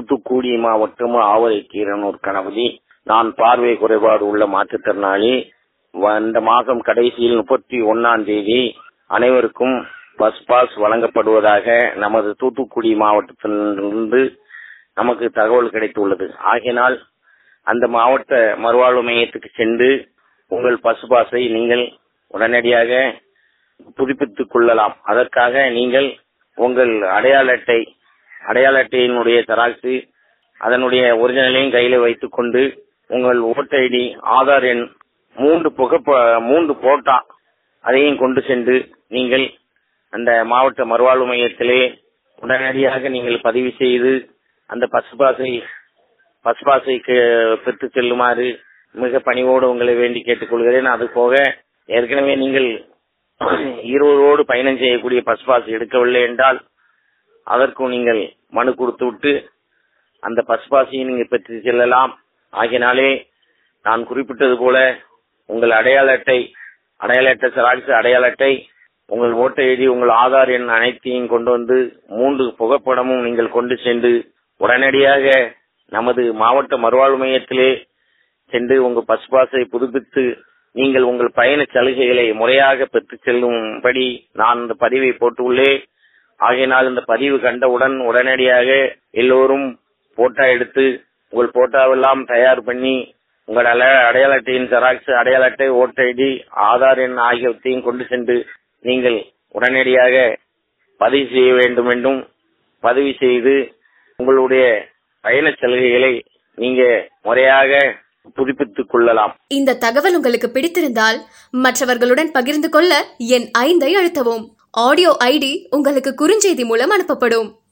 தூத்துக்குடி மாவட்டம் ஆவரை கீரனூர் கணபதி நான் பார்வை குறைபாடு உள்ள மாற்றுத்திறனாளி வ- இந்த மாதம் கடைசியில் முப்பத்தி ஒன்னாம் தேதி அனைவருக்கும் பஸ் பாஸ் வழங்கப்படுவதாக நமது தூத்துக்குடி மாவட்டத்திலிருந்து நமக்கு தகவல் கிடைத்துள்ளது ஆகினால் அந்த மாவட்ட மறுவாழ்வு மையத்துக்கு சென்று உங்கள் பஸ் பாஸை நீங்கள் உடனடியாக புதுப்பித்துக் கொள்ளலாம் அதற்காக நீங்கள் உங்கள் அடையாள அட்டை அடையாள அட்டையினுடைய தராசு அதனுடைய ஒரிஜினலையும் கையில வைத்துக் கொண்டு உங்கள் ஓட்டர் ஐடி ஆதார் எண் மூன்று புகப்ப மூன்று போட்டா அதையும் கொண்டு சென்று நீங்கள் அந்த மாவட்ட மறுவாழ்வு மையத்திலே உடனடியாக நீங்கள் பதிவு செய்து அந்த பஸ் பாஸை பஸ் பாஸை கே- பெற்று செல்லுமாறு மிக பணிவோடு உங்களை வேண்டி கேட்டுக்கொள்கிறேன் அது போக ஏற்கனவே நீங்கள் இருவரோடு பயணம் செய்யக்கூடிய பஸ் பாஸ் எடுக்கவில்லை என்றால் அதற்கும் நீங்கள் மனு கொடுத்து விட்டு அந்த பஸ் பாஸையும் நீங்க பெற்று செல்லலாம் ஆகினாலே நான் குறிப்பிட்டது போல உங்கள் அடையாள அட்டை அடையாள அட்டை செராக்ஸ் அடையாள அட்டை உங்கள் ஓட்டை ஐடி உங்கள் ஆதார் எண் அனைத்தையும் கொண்டு வந்து மூன்று புகைப்படமும் நீங்கள் கொண்டு சென்று உடனடியாக நமது மாவட்ட மறுவாழ்வு மையத்திலே சென்று உங்க பஸ் பாஸை புதுப்பித்து நீங்கள் உங்கள் பயண சலுகைகளை முறையாக பெற்றுச் செல்லும்படி நான் இந்த பதிவை போட்டுள்ளே ஆகையினால் இந்த பதிவு கண்டவுடன் உடனடியாக எல்லோரும் போட்டோ எடுத்து உங்கள் போட்டோவெல்லாம் தயார் பண்ணி உங்கள் அல- அடையாள அட்டையின் ஜெராக்ஸ் அடையாள அட்டை ஓட்டர் ஐடி ஆதார் எண் ஆகியவற்றையும் கொண்டு சென்று நீங்கள் உடனடியாக பதிவு செய்ய வேண்டும் என்றும் பதிவு செய்து உங்களுடைய பயண சலுகைகளை நீங்க முறையாக புதுப்பித்துக் கொள்ளலாம் இந்த தகவல் உங்களுக்கு பிடித்திருந்தால் மற்றவர்களுடன் பகிர்ந்து கொள்ள என் ஐந்தை அழுத்தவும் ஆடியோ ஐடி உங்களுக்கு குறுஞ்செய்தி மூலம் அனுப்பப்படும்